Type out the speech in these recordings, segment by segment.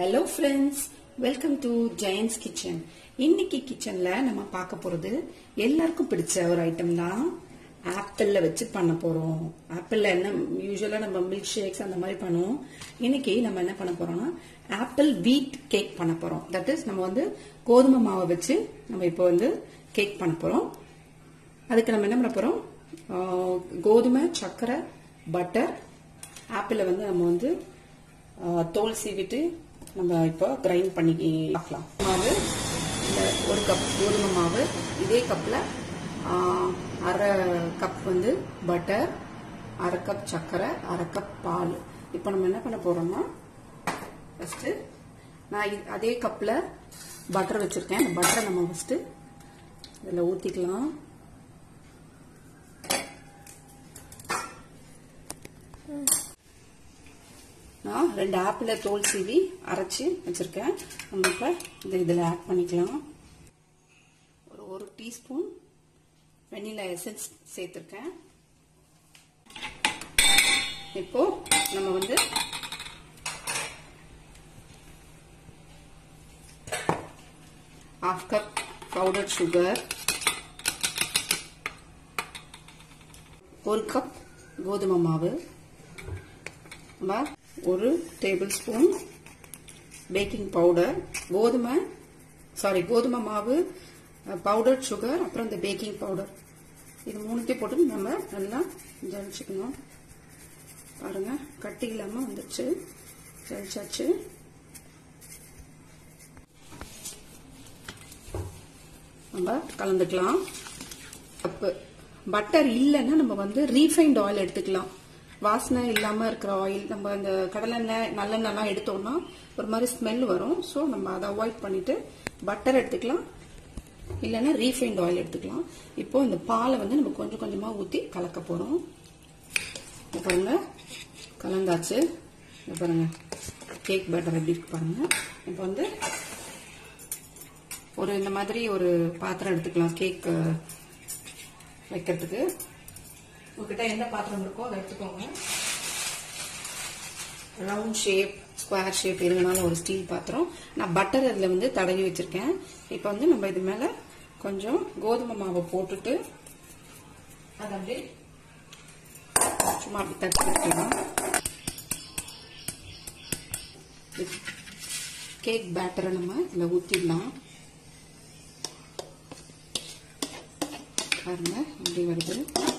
hello friends welcome to Jayan's kitchen இன்னைக்கு கிச்சன்ல நம்ம பார்க்க போறது எல்லாருக்கும் பிடிச்ச ஒரு ஐட்டம் தான் ஆப்பிள்ல வச்சு பண்ண போறோம் ஆப்பிள்ல என்ன யூஸ்வலா நம்ம மில்க் ஷேக்ஸ் அந்த மாதிரி பண்ணுவோம் இன்னைக்கு நம்ம என்ன பண்ண போறோம்னா ஆப்பிள் வீட் கேக் பண்ண போறோம் தட் இஸ் நம்ம வந்து கோதுமை மாவை வச்சு நம்ம இப்போ வந்து கேக் பண்ண போறோம் அதுக்கு நம்ம என்ன பண்ண போறோம் ஆஹ், கோதுமை சர்க்கரை பட்டர் ஆப்பிளை வந்து நம்ம வந்து ஆஹ், தோல் சீவிட்டு நம்ம இப்போ கிரைண்ட் பண்ணி பார்க்கலாம் மாவு இந்த ஒரு கப் கோதுமை மாவு இதே கப்பில் அரை கப் வந்து பட்டர் அரை கப் சர்க்கரை அரை கப் பால் இப்போ நம்ம என்ன பண்ண போறோம்னா ஃபர்ஸ்ட் நான் இ- அதே கப்பில் பட்டர் வச்சிருக்கேன் அந்த பட்டரை நம்ம ஃபர்ஸ்ட் இதில் ஊற்றிக்கலாம் நான் ரெண்டு ஆப்பிளை தோல் சீவி அரைச்சி வச்சிருக்கேன் நம்ம இப்போ இந்த இதில் ஆட் பண்ணிக்கலாம் ஒரு ஒரு டீஸ்பூன் வெண்ணிலா எசன்ஸ் சேர்த்துருக்கேன் இப்போ நம்ம வந்து half கப் பவுடர் சுகர் ஒரு கப் கோதுமை மாவு நம்ம ஒரு டேபிள் ஸ்பூன் பேக்கிங் பவுடர் கோதுமை சாரி கோதுமை மாவு பவுடர் சுகர் அப்புறம் இந்த பேக்கிங் பவுடர் இது மூணுத்தையும் போட்டு நம்ம நல்லா ஜலிச்சுக்கணும் பாருங்க கட்டி இல்லாம வந்துருச்சு ஜலிச்சாச்சு நம்ம கலந்துக்கலாம் கப்பு பட்டர் இல்லைன்னா நம்ம வந்து ரீஃபைண்ட் ஆயில் எடுத்துக்கலாம் வாசனை இல்லாம இருக்கிற ஆயில் நம்ம இந்த கடலெண்ணெய் நல்லெண்ணெய்லாம் எடுத்தோம்னா ஒரு மாதிரி ஸ்மெல் வரும் ஸோ நம்ம அதை அவாய்ட் பண்ணிட்டு பட்டர் எடுத்துக்கலாம் இல்லைன்னா ரீஃபைண்ட் ஆயில் எடுத்துக்கலாம் இப்போ இந்த பாலை வந்து நம்ம கொஞ்சம் கொஞ்சமா ஊற்றி கலக்க போறோம் இங்க பாருங்க கலந்தாச்சு இங்க பாருங்க கேக் பேட்டர் எப்படி இருக்கு பாருங்க இப்போ வந்து ஒரு இந்த மாதிரி ஒரு பாத்திரம் எடுத்துக்கலாம் கேக் வைக்கிறதுக்கு உங்ககிட்ட எந்த பாத்திரம் இருக்கோ அதை எடுத்துக்கோங்க ரவுண்ட் ஷேப் ஸ்கொயர் ஷேப் இருந்தாலும் ஒரு ஸ்டீல் பாத்திரம் நான் பட்டர் அதில் வந்து தடவி வச்சிருக்கேன் இப்போ வந்து நம்ம இது மேலே கொஞ்சம் கோதுமை மாவை போட்டுட்டு அதை அப்படியே சும்மா அப்படி தட்டி வைக்கலாம் கேக் பேட்டரை நம்ம இதில் ஊற்றிடலாம் பாருங்க இப்படி வருது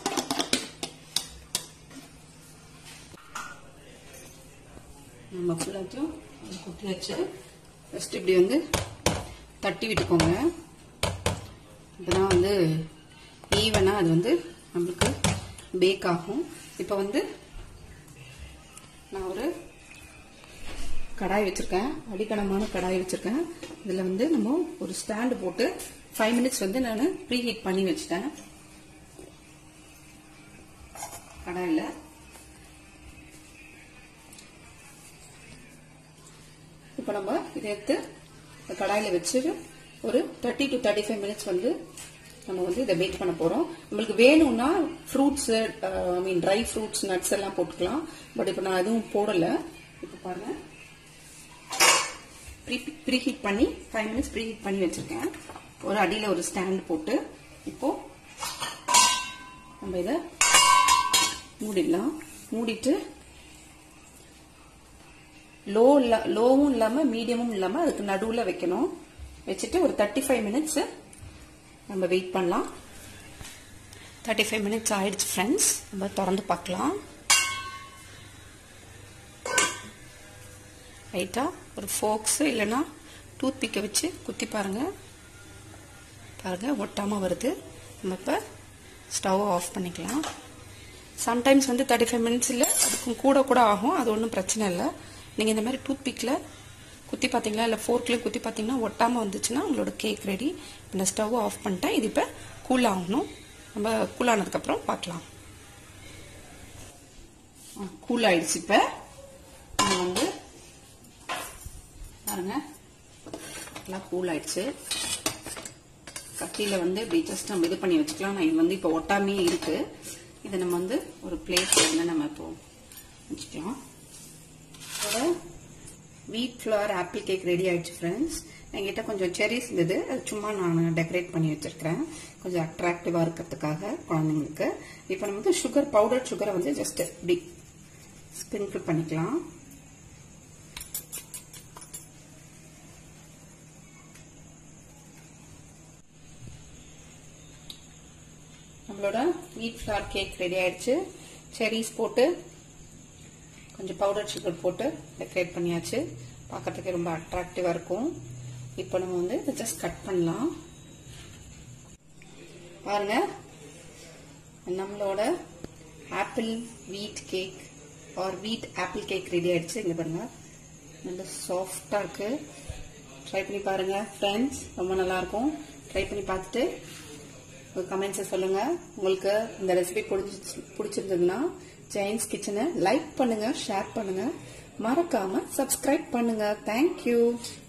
நம்ம ஃபுல்லாத்தையும் குட்டி வச்சு ஃபஸ்ட் இப்படி வந்து தட்டி விட்டுக்கோங்க இப்பதான் வந்து ஈவனாக அது வந்து நம்மளுக்கு பேக் ஆகும் இப்போ வந்து நான் ஒரு கடாய் வச்சிருக்கேன் அடிக்கணமான கடாய் வச்சிருக்கேன் இதுல வந்து நம்ம ஒரு ஸ்டாண்ட் போட்டு ஃபைவ் மினிட்ஸ் வந்து நான் ப்ரீ ஹீட் பண்ணி வச்சிட்டேன் கடாயில இப்போ நம்ம இதை எடுத்து இந்த கடாயில வச்சு ஒரு thirty to thirty five minutes வந்து நம்ம வந்து இதை பேக் பண்ண போறோம் நம்மளுக்கு வேணும்னா fruits I mean dry fruits nuts எல்லாம் போட்டுக்கலாம் பட் இப்போ நான் எதுவும் போடல இப்போ பாருங்க ப்ரீ ஹீட் பண்ணி ஃபைவ் மினிட்ஸ் ப்ரீ ஹீட் பண்ணி வச்சிருக்கேன் ஒரு அடியில ஒரு ஸ்டாண்ட் போட்டு இப்போ நம்ம இதை மூடிடலாம் மூடிட்டு லோ இல்ல லோவும் இல்லாம மீடியமும் இல்லாம அதுக்கு நடுவுல வைக்கணும் வச்சுட்டு ஒரு தேர்ட்டி ஃபைவ் மினிட்ஸ் நம்ம வெயிட் பண்ணலாம் தேர்ட்டி ஃபைவ் மினிட்ஸ் ஆயிடுச்சு ஃப்ரெண்ட்ஸ் நம்ம திறந்து பார்க்கலாம் லைட்டா ஒரு ஃபோக்ஸ் இல்லைன்னா டூத் பிக்கை வச்சு குத்தி பாருங்க பாருங்க ஒட்டாம வருது நம்ம இப்போ ஸ்டவ் ஆஃப் பண்ணிக்கலாம் சம்டைம்ஸ் வந்து தேர்ட்டி ஃபைவ் மினிட்ஸ் இல்லை அதுக்கும் கூட கூட ஆகும் அது ஒன்றும் பிரச்சனை இல்லை நீங்கள் இந்த மாதிரி டூத் பிக்கில் குத்தி பார்த்தீங்களா இல்லை ஃபோர்க்லேயும் குத்தி பார்த்தீங்கன்னா ஒட்டாமல் வந்துச்சுன்னா உங்களோட கேக் ரெடி இந்த ஸ்டவ் ஆஃப் பண்ணிட்டேன் இது இப்போ கூல் ஆகணும் நம்ம கூல் ஆனதுக்கப்புறம் பார்க்கலாம் கூல் ஆயிடுச்சு இப்போ நம்ம வந்து பாருங்க எல்லாம் கூல் ஆயிடுச்சு கத்தியில வந்து இப்படி ஜஸ்ட் நம்ம இது பண்ணி வச்சுக்கலாம் நான் இது வந்து இப்போ ஒட்டாமே இருக்கு இதை நம்ம வந்து ஒரு பிளேட்ல வந்து நம்ம இப்போ வச்சுக்கலாம் அதோட wheat flour apple cake ready ஆயிடுச்சு ஃப்ரெண்ட்ஸ் என்கிட்ட கொஞ்சம் செரிஸ் இருந்தது அது சும்மா நான் டெக்கரேட் பண்ணி வச்சிருக்கிறேன் கொஞ்சம் அட்ராக்டிவா இருக்கிறதுக்காக குழந்தைங்களுக்கு இப்போ நம்ம வந்து சுகர் பவுடர் சுகரை வந்து ஜஸ்ட் இப்படி ஸ்ப்ரிங்கிள் பண்ணிக்கலாம் நம்மளோட வீட் ஃப்ளார் கேக் ரெடி ஆயிடுச்சு செரிஸ் போட்டு கொஞ்சம் பவுடர் சுகர் போட்டு டெக்கரேட் பண்ணியாச்சு பார்க்கறதுக்கு ரொம்ப அட்ராக்டிவாக இருக்கும் இப்போ நம்ம வந்து இதை ஜஸ்ட் கட் பண்ணலாம் பாருங்க நம்மளோட apple wheat cake or wheat apple cake ready ஆயிடுச்சு இங்க பாருங்க நல்ல சாஃப்டா இருக்கு ட்ரை பண்ணி பாருங்க ஃப்ரெண்ட்ஸ் ரொம்ப நல்லா இருக்கும் ட்ரை பண்ணி பார்த்துட்டு உங்க கமெண்ட்ஸை சொல்லுங்க உங்களுக்கு இந்த ரெசிபி பிடிச்சிருந்ததுன்னா ஜெயின்ஸ் கிச்சனை லைக் பண்ணுங்க ஷேர் பண்ணுங்க மறக்காம சப்ஸ்கிரைப் பண்ணுங்க தேங்க்யூ